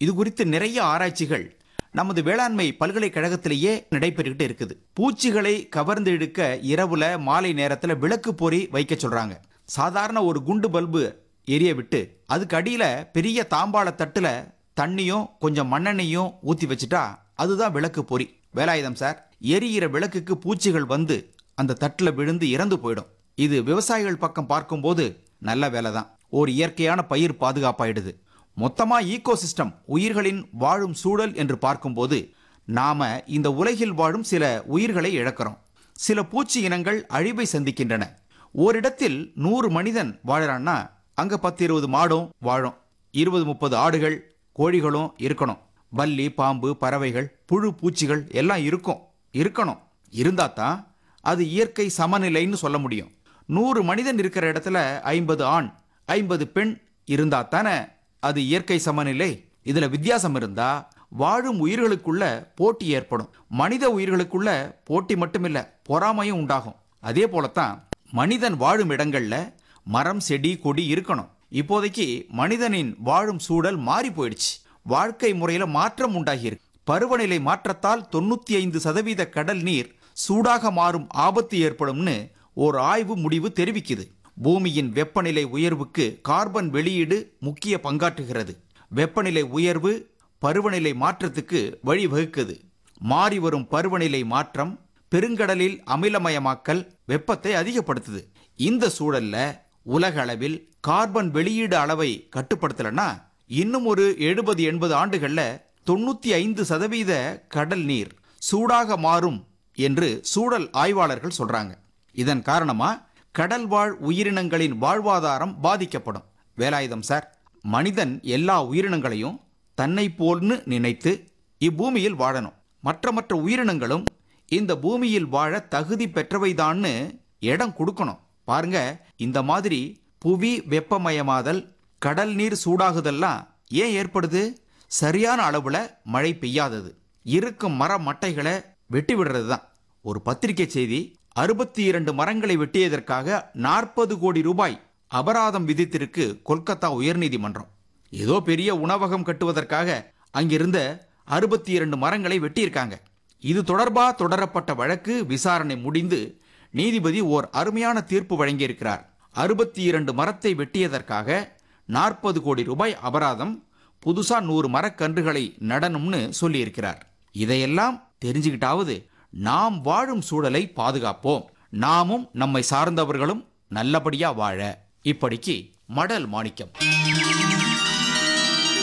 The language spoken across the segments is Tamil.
இது குறித்து நிறைய ஆராய்ச்சிகள் நமது வேளாண்மை பல்கலைக்கழகத்திலேயே நடைபெற்றுக்கிட்டு இருக்குது பூச்சிகளை கவர்ந்து இழுக்க இரவுல மாலை நேரத்துல விளக்கு பொறி வைக்க சொல்றாங்க சாதாரண ஒரு குண்டு பல்பு எரிய விட்டு அதுக்கு அடியில பெரிய தாம்பாள தட்டுல தண்ணியும் கொஞ்சம் மண்ணெண்ணையும் ஊத்தி வச்சுட்டா அதுதான் விளக்கு பொறி வேலாயுதம் சார் எரியிற விளக்குக்கு பூச்சிகள் வந்து அந்த தட்டுல விழுந்து இறந்து போயிடும் இது விவசாயிகள் பக்கம் பார்க்கும்போது நல்ல வேலை தான் ஒரு இயற்கையான பயிர் பாதுகாப்பாயிடுது மொத்தமா ஈகோசிஸ்டம் உயிர்களின் வாழும் சூழல் என்று பார்க்கும்போது நாம இந்த உலகில் வாழும் சில உயிர்களை இழக்கிறோம் சில பூச்சி இனங்கள் அழிவை சந்திக்கின்றன ஓரிடத்தில் நூறு மனிதன் வாழறான்னா அங்க பத்து இருபது மாடும் வாழும் இருபது முப்பது ஆடுகள் கோழிகளும் இருக்கணும் பல்லி பாம்பு பறவைகள் புழு பூச்சிகள் எல்லாம் இருக்கும் இருக்கணும் இருந்தா தான் அது இயற்கை சமநிலைன்னு சொல்ல முடியும் நூறு மனிதன் இருக்கிற இடத்துல ஐம்பது ஆண் ஐம்பது பெண் இருந்தா தானே அது இயற்கை சமநிலை இதுல வித்தியாசம் இருந்தா வாழும் உயிர்களுக்குள்ள போட்டி ஏற்படும் மனித உயிர்களுக்குள்ள போட்டி மட்டுமில்ல பொறாமையும் உண்டாகும் அதே போலத்தான் மனிதன் வாழும் இடங்கள்ல மரம் செடி கொடி இருக்கணும் இப்போதைக்கு மனிதனின் வாழும் சூழல் மாறி போயிடுச்சு வாழ்க்கை முறையில மாற்றம் உண்டாகியிருக்கு பருவநிலை மாற்றத்தால் தொண்ணூத்தி ஐந்து சதவீத கடல் நீர் சூடாக மாறும் ஆபத்து ஏற்படும்னு ஒரு ஆய்வு முடிவு தெரிவிக்குது பூமியின் வெப்பநிலை உயர்வுக்கு கார்பன் வெளியீடு முக்கிய பங்காற்றுகிறது வெப்பநிலை உயர்வு பருவநிலை மாற்றத்துக்கு வழிவகுக்குது மாறி வரும் பருவநிலை மாற்றம் பெருங்கடலில் அமிலமயமாக்கல் வெப்பத்தை அதிகப்படுத்துது இந்த சூழல்ல உலக அளவில் கார்பன் வெளியீடு அளவை கட்டுப்படுத்தலைன்னா இன்னும் ஒரு எழுபது எண்பது ஆண்டுகள்ல தொண்ணூத்தி ஐந்து சதவீத கடல் நீர் சூடாக மாறும் என்று சூழல் ஆய்வாளர்கள் சொல்றாங்க இதன் காரணமா கடல் வாழ் உயிரினங்களின் வாழ்வாதாரம் பாதிக்கப்படும் வேலாயுதம் சார் மனிதன் எல்லா உயிரினங்களையும் தன்னை போல்னு நினைத்து இப்பூமியில் வாழணும் மற்ற மற்ற உயிரினங்களும் இந்த பூமியில் வாழ தகுதி பெற்றவைதான்னு இடம் கொடுக்கணும் பாருங்க இந்த மாதிரி புவி வெப்பமயமாதல் கடல் நீர் சூடாகுதெல்லாம் ஏன் ஏற்படுது சரியான அளவுல மழை பெய்யாதது இருக்கும் மர மட்டைகளை வெட்டி விடுறது தான் ஒரு பத்திரிகை செய்தி அறுபத்தி இரண்டு மரங்களை வெட்டியதற்காக நாற்பது கோடி ரூபாய் அபராதம் விதித்திருக்கு கொல்கத்தா உயர்நீதிமன்றம் ஏதோ பெரிய உணவகம் கட்டுவதற்காக அங்கிருந்த அறுபத்தி இரண்டு மரங்களை வெட்டியிருக்காங்க இது தொடர்பா தொடரப்பட்ட வழக்கு விசாரணை முடிந்து நீதிபதி ஓர் அருமையான தீர்ப்பு வழங்கியிருக்கிறார் அறுபத்தி இரண்டு மரத்தை வெட்டியதற்காக நாற்பது கோடி ரூபாய் அபராதம் புதுசா நூறு மரக்கன்றுகளை நடணும்னு சொல்லியிருக்கிறார் இதையெல்லாம் தெரிஞ்சுக்கிட்டாவது நாம் வாழும் சூழலை பாதுகாப்போம் நாமும் நம்மை சார்ந்தவர்களும் நல்லபடியா வாழ இப்படிக்கு மடல் மாணிக்கம்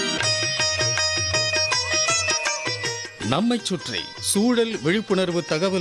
நம்மைச் சுற்றி சூழல் விழிப்புணர்வு தகவல்